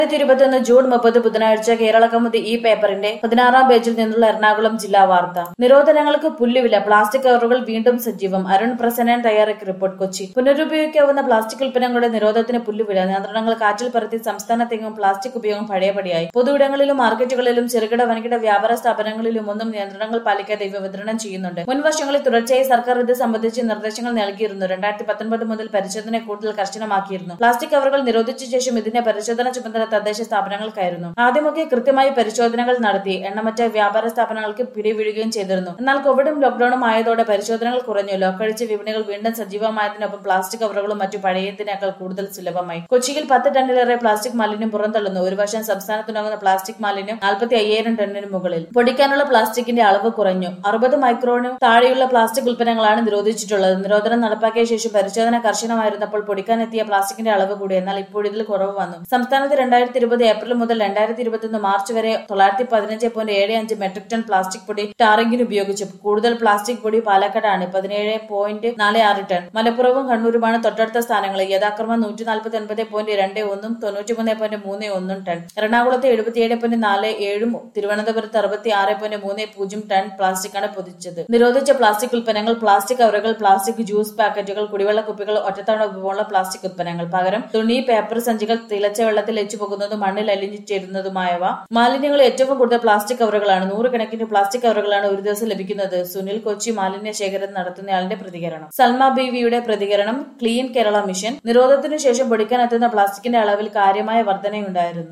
രണ്ടായിരത്തി ഇരുപത്തിയൊന്ന് ജൂൺ മുപ്പത് ബുധനാഴ്ച കേരള കൗമുദി ഈ പേപ്പറിന്റെ പതിനാറാം പേജിൽ നിന്നുള്ള എറണാകുളം ജില്ലാ വാർത്ത നിരോധനങ്ങൾക്ക് പുല്ലുവില പ്ലാസ്റ്റിക് കവറുകൾ വീണ്ടും സജീവം അരുൺ പ്രസന്നൻ തയ്യാറാക്കിയ റിപ്പോർട്ട് കൊച്ചി പുനരുപയോഗിക്കാവുന്ന പ്ലാസ്റ്റിക് ഉൽപ്പന്നങ്ങളുടെ നിരോധനത്തിന് പുല്ലുവില നിയന്ത്രണങ്ങൾ കാറ്റിൽ പറത്തി സംസ്ഥാനത്തെങ്ങും പ്ലാസ്റ്റിക് ഉപയോഗം പഴയപടിയായി പൊതുയിടങ്ങളിലും മാർക്കറ്റുകളിലും ചെറുകിട വൻകിട വ്യാപാര സ്ഥാപനങ്ങളിലും ഒന്നും നിയന്ത്രണങ്ങൾ പാലിക്കാതെ ഇവ വിതരണം ചെയ്യുന്നുണ്ട് മുൻ വർഷങ്ങളിൽ തുടർച്ചയായി സർക്കാർ ഇത് സംബന്ധിച്ച് നിർദ്ദേശങ്ങൾ നൽകിയിരുന്നു രണ്ടായിരത്തി പത്തൊൻപത് മുതൽ പരിശോധന കൂടുതൽ കർശനമാക്കിയിരുന്നു പ്ലാസ്റ്റിക് കവറുകൾ നിരോധിച്ച ശേഷം ഇതിന്റെ പരിശോധന ചുമതല തദ്ദേശ സ്ഥാപനങ്ങൾക്കായിരുന്നു ആദ്യമൊക്കെ കൃത്യമായി പരിശോധനകൾ നടത്തി എണ്ണമറ്റ വ്യാപാര സ്ഥാപനങ്ങൾക്ക് പിടിവീഴുകയും ചെയ്തിരുന്നു എന്നാൽ കോവിഡും ലോക്ഡൌണും ആയതോടെ പരിശോധനകൾ കുറഞ്ഞു ലോക്കഴിച്ച വിപണികൾ വീണ്ടും സജീവമായതിനൊപ്പം പ്ലാസ്റ്റിക് കവറുകളും മറ്റു പഴയതിനേക്കാൾ കൂടുതൽ സുലഭമായി കൊച്ചിയിൽ പത്ത് ടണ്ണിലേറെ പ്ലാസ്റ്റിക് മാലിന്യം പുറന്തള്ളുന്നു ഒരു വർഷം സംസ്ഥാനത്തുണ്ടാകുന്ന പ്ലാസ്റ്റിക് മാലിന്യം നാൽപ്പത്തി അയ്യായിരം ടണ്ണിന് മുകളിൽ പൊടിക്കാനുള്ള പ്ലാസ്റ്റിക്കിന്റെ അളവ് കുറഞ്ഞു അറുപത് മൈക്രോണിനും താഴെയുള്ള പ്ലാസ്റ്റിക് ഉൽപ്പന്നങ്ങളാണ് നിരോധിച്ചിട്ടുള്ളത് നിരോധനം നടപ്പാക്കിയ ശേഷം പരിശോധന കർശനമായിരുന്നപ്പോൾ പൊടിക്കാനെത്തിയ പ്ലാസ്റ്റിക്കിന്റെ അളവ് കൂടി എന്നാൽ ഇപ്പോൾ ഇതിൽ കുറവ് വന്നു സംസ്ഥാനത്ത് രണ്ടായിരത്തി ഇരുപത് ഏപ്രിൽ മുതൽ രണ്ടായിരത്തി ഇരുപത്തിയൊന്ന് മാർച്ച് വരെ തൊള്ളായിരത്തി പതിനഞ്ച് പോയിന്റ് ഏഴ് അഞ്ച് മെട്രിക് ടൺ പ്ലാസ്റ്റിക് പൊടി ടാറിംഗിന് ഉപയോഗിച്ചു കൂടുതൽ പ്ലാസ്റ്റിക് പൊടി പാലക്കാടാണ് പതിനേഴ് പോയിന്റ് നാല് ആറ് ടൺ മലപ്പുറവും കണ്ണൂരുമാണ് തൊട്ടടുത്ത സ്ഥാനങ്ങളിൽ യഥാക്രമം നൂറ്റി നാൽപ്പത്തി ഒൻപത് പോയിന്റ് രണ്ട് ഒന്നും തൊണ്ണൂറ്റി മൂന്ന് പോയിന്റ് മൂന്ന് ഒന്നും ടൺ എറണാകുളത്ത് എഴുപത്തിയേഴ് പോയിന്റ് നാല് ഏഴും തിരുവനന്തപുരത്ത് അറുപത്തി ആറ് പോയിന്റ് മൂന്ന് പൂജ്യം ടൺ പ്ലാസ്റ്റിക്കാണ് പൊതിച്ചത് നിരോധിച്ച പ്ലാസ്റ്റിക് ഉൽപ്പന്നങ്ങൾ പ്ലാസ്റ്റിക് കവറുകൾ പ്ലാസ്റ്റിക് ജ്യൂസ് പാക്കറ്റുകൾ കുടിവെള്ള കുപ്പികൾ ഒറ്റത്തവണ ഉപയോഗമുള്ള പ്ലാസ്റ്റിക് ഉൽപ്പന്നങ്ങൾ പകരം തുണി പേപ്പർ സഞ്ചികൾ തിളച്ച വെള്ളത്തിൽ എച്ചു പോകുന്നതും മണ്ണിൽ അലിഞ്ഞു ചേരുന്നതുമായവ മാലിന്യങ്ങൾ ഏറ്റവും കൂടുതൽ പ്ലാസ്റ്റിക് കവറുകളാണ് നൂറുകണക്കിന് പ്ലാസ്റ്റിക് കവറുകളാണ് ഒരു ദിവസം ലഭിക്കുന്നത് സുനിൽ കൊച്ചി മാലിന്യ ശേഖരം നടത്തുന്നയാളിന്റെ പ്രതികരണം സൽമ ബീവിയുടെ പ്രതികരണം ക്ലീൻ കേരള മിഷൻ നിരോധനത്തിനു ശേഷം പൊടിക്കാനെത്തുന്ന പ്ലാസ്റ്റിക്കിന്റെ അളവിൽ കാര്യമായ വർധനയുണ്ടായിരുന്നു